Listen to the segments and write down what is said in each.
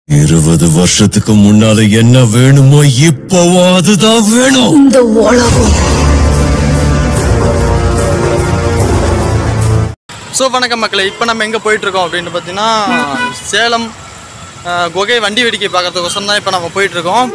இருபது வருஷத்துக்கு முன்னால என்ன வேணுமோ இப்பவும் அதுதான் வேணும் இந்த உலகம் ஸோ வணக்கம் மக்களே இப்போ நம்ம எங்கே போயிட்டுருக்கோம் அப்படின்னு பார்த்தீங்கன்னா சேலம் அஹ், குகை வண்டி வேடிக்கை பார்க்கறதுக்கோசரம் தான் இப்போ நம்ம போயிட்டுருக்கோம்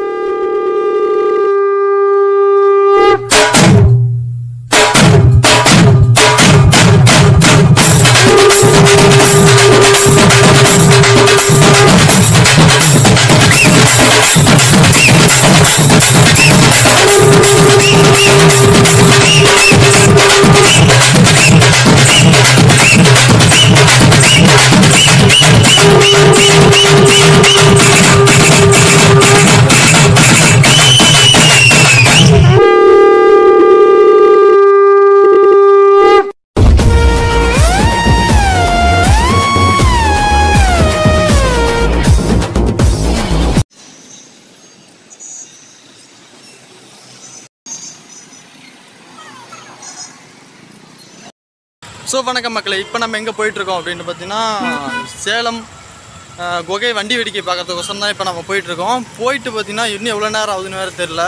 ஸோ வணக்கம் மக்களே இப்போ நம்ம எங்கே போயிட்டுருக்கோம் அப்படின்னு பார்த்தீங்கன்னா சேலம் அஹ், குகை வண்டி வேடிக்கை பார்க்கறதுக்கோசரம் தான் இப்போ நம்ம போயிட்டுருக்கோம் போயிட்டு பார்த்தீங்கன்னா இன்னும் எவ்வளோ நேரம் ஆகுதுன்னு வேறு தெரில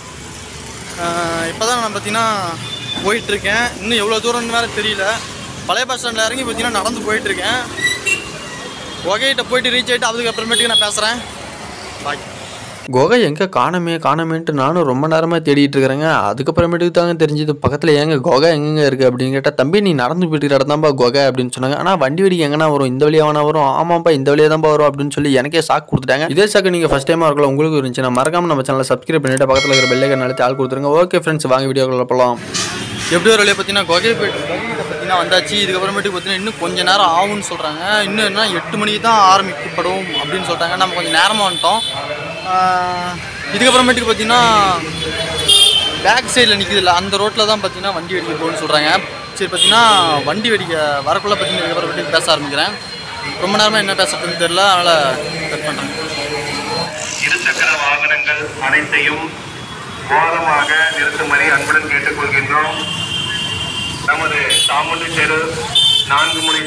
இப்போ தான் நான் பார்த்தீங்கன்னா போயிட்டுருக்கேன் இன்னும் எவ்வளோ தூரம்னு வேறு தெரியல பழைய பஸ் ஸ்டாண்டில் இறங்கி பார்த்தீங்கன்னா நடந்து போயிட்டுருக்கேன் குகைகிட்ட போயிட்டு ரீச் ஆகிட்டு அதுக்கப்புறமேட்டுக்கு நான் பேசுகிறேன் பாய் குகை எங்கே காணமே காணமேன்ட்டு நானும் ரொம்ப நேரமாக தேடிட்டு இருக்கிறேங்க அதுக்கப்புறமேட்டுக்கு தாங்க தெரிஞ்சது பக்கத்தில் ஏங்க குகை எங்கெங்க இருக்குது அப்படின்னு கேட்டால் தம்பி நீ நடந்து போயிட்டு இடத்தாம்பா குகை அப்படின்னு சொன்னாங்க ஆனால் வண்டி வெடிக்கு எங்கன்னா வரும் இந்த வழியாக வேணா வரும் ஆமாப்பா இந்த வழியாக தான்ப்பா வரும் அப்படின்னு சொல்லி எனக்கே சாக்கு கொடுத்துட்டாங்க இதே சாக்கு நீங்கள் ஃபஸ்ட் டைமாக இருக்கலாம் உங்களுக்கு இருந்துச்சுன்னா மறக்காம நம்ம சேனலை சப்ஸ்கிரைப் பண்ணிட்டு பக்கத்தில் இருக்கிற பெல்லைக்கன் அழுத்தி ஆள் கொடுத்துருங்க ஓகே ஃப்ரெண்ட்ஸ் வாங்க வீடியோக்குள்ள போகலாம் எப்படி ஒரு வழியாக பார்த்தீங்கன்னா குகை போயிட்டு குகைகிட்ட பார்த்தீங்கன்னா வந்தாச்சு இதுக்கப்புறமேட்டுக்கு பார்த்தீங்கன்னா இன்னும் கொஞ்சம் நேரம் ஆகும்னு சொல்கிறாங்க இன்னும் என்ன எட்டு மணிக்கு தான் ஆரம்பிக்கப்படும் அப்படின்னு சொல்கிறாங்க நம்ம கொஞ்சம் நேரமாக வந்துட்டோம் ஆஹ் இதுக்கப்புறமேட்டுக்கு பார்த்தீங்கன்னா பேக் சைடில் நிற்கிதுல்ல அந்த ரோட்டில் தான் பார்த்தீங்கன்னா வண்டி வெடிக்க போகணும்னு சொல்கிறாங்க சரி பார்த்தீங்கன்னா வண்டி வெடிக்க வரக்குள்ளே பார்த்தீங்கன்னா இதுக்கப்புறமேட்டுக்கு பேச ஆரம்பிக்கிறேன் ரொம்ப நேரமாக என்ன பேசுறதுன்னு தெரியல அதனால் கட் பண்ணுறேன் இருசக்கர வாகனங்கள் அனைத்தையும் ஓரமாக நிறுத்தும்படி அன்புடன் கேட்டுக்கொள்கின்றோம் நமது சாமுண்டி தெரு நான்கு முனை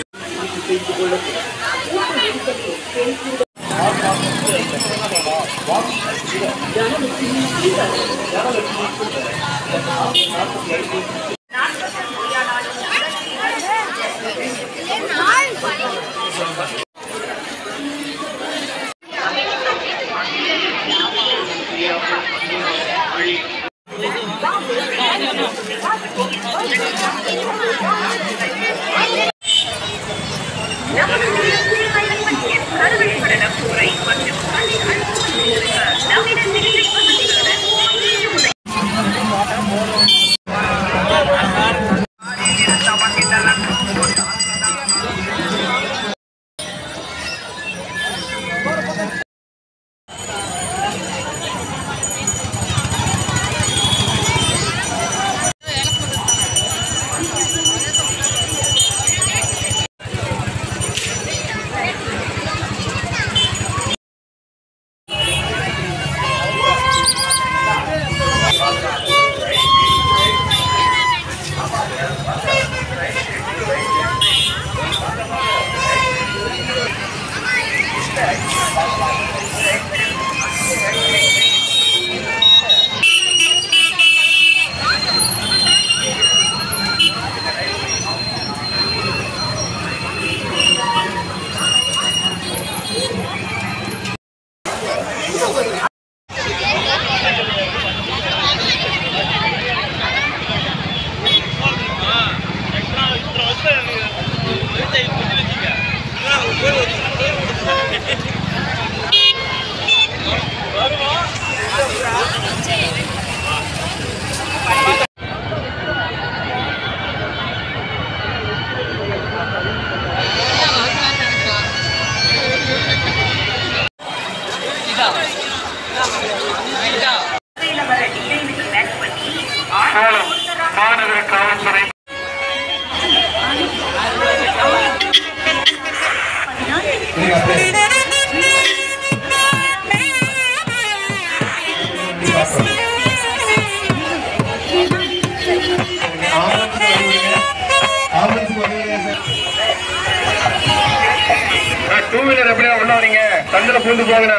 பக்கத்துல பூந்து போங்கண்ணா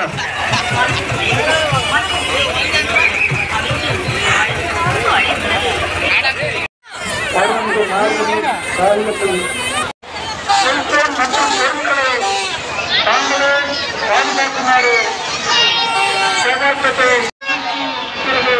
செல்போன் மற்றும் பொருட்களை தாங்களே பாதுகாக்குமாறு செவ்வாய்ப்பேட்டை பிறகு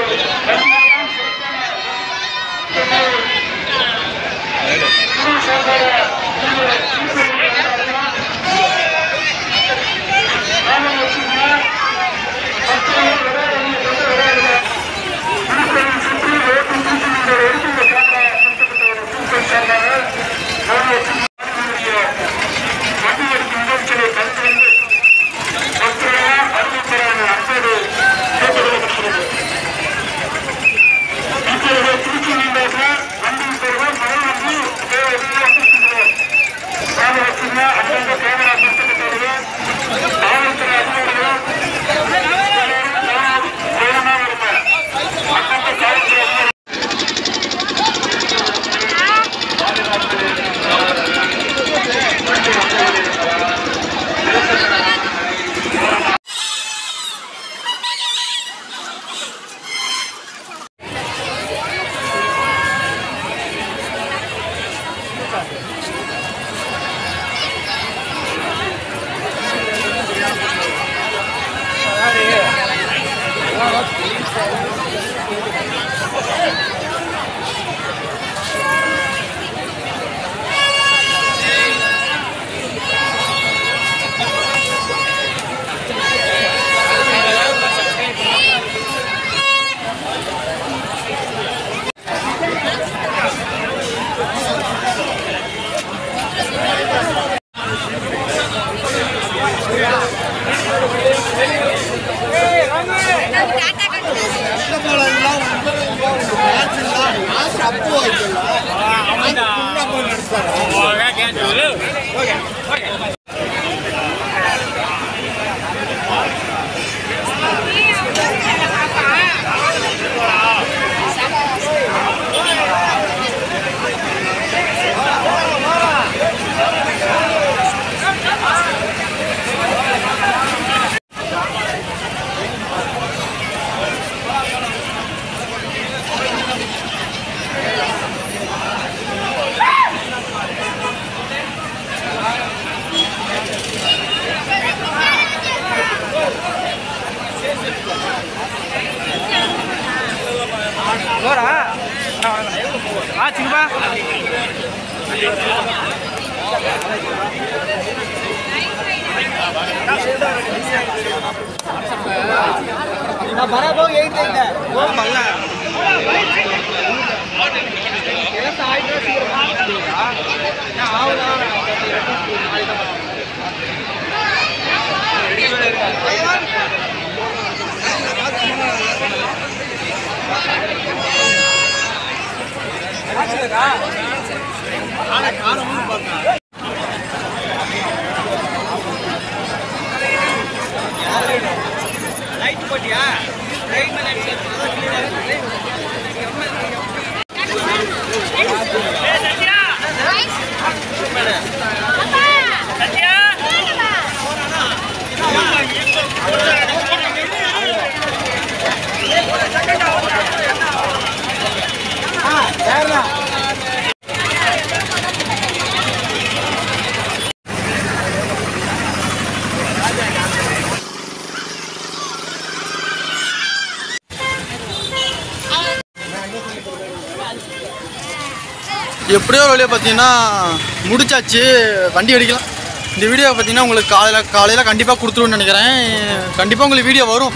எப்படியோ ஒரு வழியாக பார்த்தீங்கன்னா முடிச்சாச்சு வண்டி அடிக்கலாம் இந்த வீடியோ பார்த்தீங்கன்னா உங்களுக்கு காலையில் காலையில் கண்டிப்பாக கொடுத்துருன்னு நினைக்கிறேன் கண்டிப்பாக உங்களுக்கு வீடியோ வரும்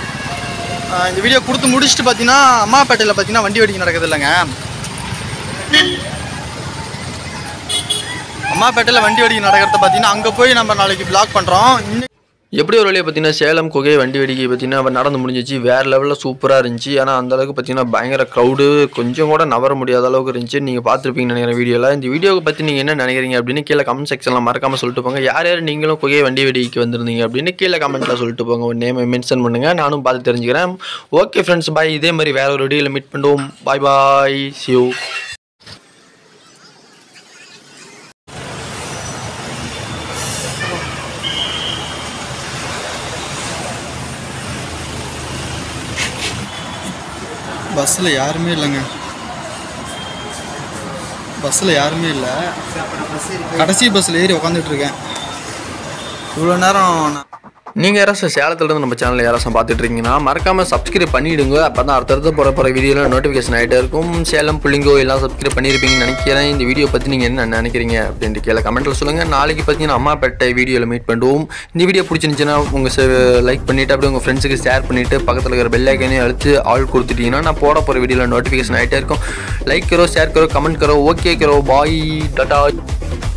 ஆஹ் இந்த வீடியோ கொடுத்து முடிச்சுட்டு பார்த்தீங்கன்னா அம்மாப்பேட்டையில் பார்த்தீங்கன்னா வண்டி வெடிக்க நடக்குது இல்லைங்க அம்மாப்பேட்டையில் வண்டி வெடிக்க நடக்கிறத பார்த்தீங்கன்னா அங்கே போய் நம்ம நாளைக்கு பிளாக் பண்ணுறோம் இன்னும் எப்படி ஒரு வழியாக பார்த்தீங்கன்னா சேலம் குகை வண்டி வெடிக்கை பார்த்தீங்கன்னா அவ நடந்து முடிஞ்சிச்சு வேறு லெவலில் சூப்பராக இருந்துச்சு ஆனால் அந்த அளவுக்கு பார்த்தீங்கன்னா பயங்கர க்ரௌடு கொஞ்சம் கூட நவர முடியாத அளவுக்கு இருந்துச்சு நீங்கள் பார்த்துருப்பீங்கன்னு நினைக்கிறேன் வீடியோவில் இந்த வீடியோவை பற்றி நீங்கள் என்ன நினைக்கிறீங்க அப்படின்னு கீழே கமெண்ட் செக்ஷனில் மறக்காமல் சொல்லிட்டு போங்க யார் யார் நீங்களும் குகை வண்டி வெடிக்கைக்கு வந்திருந்தீங்க அப்படின்னு கீழே கமெண்ட்டில் சொல்லிட்டு போங்க ஒரு நேமை மென்ஷன் பண்ணுங்கள் நானும் பார்த்து தெரிஞ்சுக்கிறேன் ஓகே ஃப்ரெண்ட்ஸ் பாய் இதே மாதிரி வேற ஒரு வீடியோவில் மீட் பண்ணுவோம் பாய் பாய் சியூ பஸ்ஸில் யாருமே இல்லைங்க பஸ்ஸில் யாருமே இல்லை கடைசி பஸ்ஸில் ஏறி உக்காந்துட்டு இருக்கேன் இவ்வளோ நேரம் நான் நீங்கள் யாராச்சும் சேலத்துலேருந்து நம்ம சேனல் யாராச்சும் பார்த்துட்டு இருக்கீங்கன்னா மறக்காமல் சப்ஸ்கிரைப் பண்ணிவிடுங்க அப்போ தான் அடுத்தடுத்து போகிற போகிற வீடியோவில் நோட்டிஃபிகேஷன் ஆகிட்டே இருக்கும் சேலம் புள்ளிங்கோ எல்லாம் சப்ஸ்கிரைப் பண்ணியிருப்பீங்கன்னு நினைக்கிறேன் இந்த வீடியோ பற்றி நீங்கள் என்ன நினைக்கிறீங்க அப்படின்ட்டு கீழே கமெண்ட்டில் சொல்லுங்கள் நாளைக்கு பார்த்தீங்கன்னா அம்மாப்பேட்டை வீடியோவில் மீட் பண்ணுவோம் இந்த வீடியோ பிடிச்சிருந்துச்சுன்னா உங்கள் லைக் பண்ணிவிட்டு அப்படியே உங்கள் ஃப்ரெண்ட்ஸுக்கு ஷேர் பண்ணிவிட்டு பக்கத்தில் இருக்கிற பெல் ஐக்கனையும் அழுத்து ஆல் கொடுத்துட்டீங்கன்னா நான் போட போகிற வீடியோவில் நோட்டிஃபிகேஷன் ஆகிட்டே இருக்கும் லைக் கரோ ஷேர் கரோ கமெண்ட் கரோ ஓகே கரோ பாய் டாடா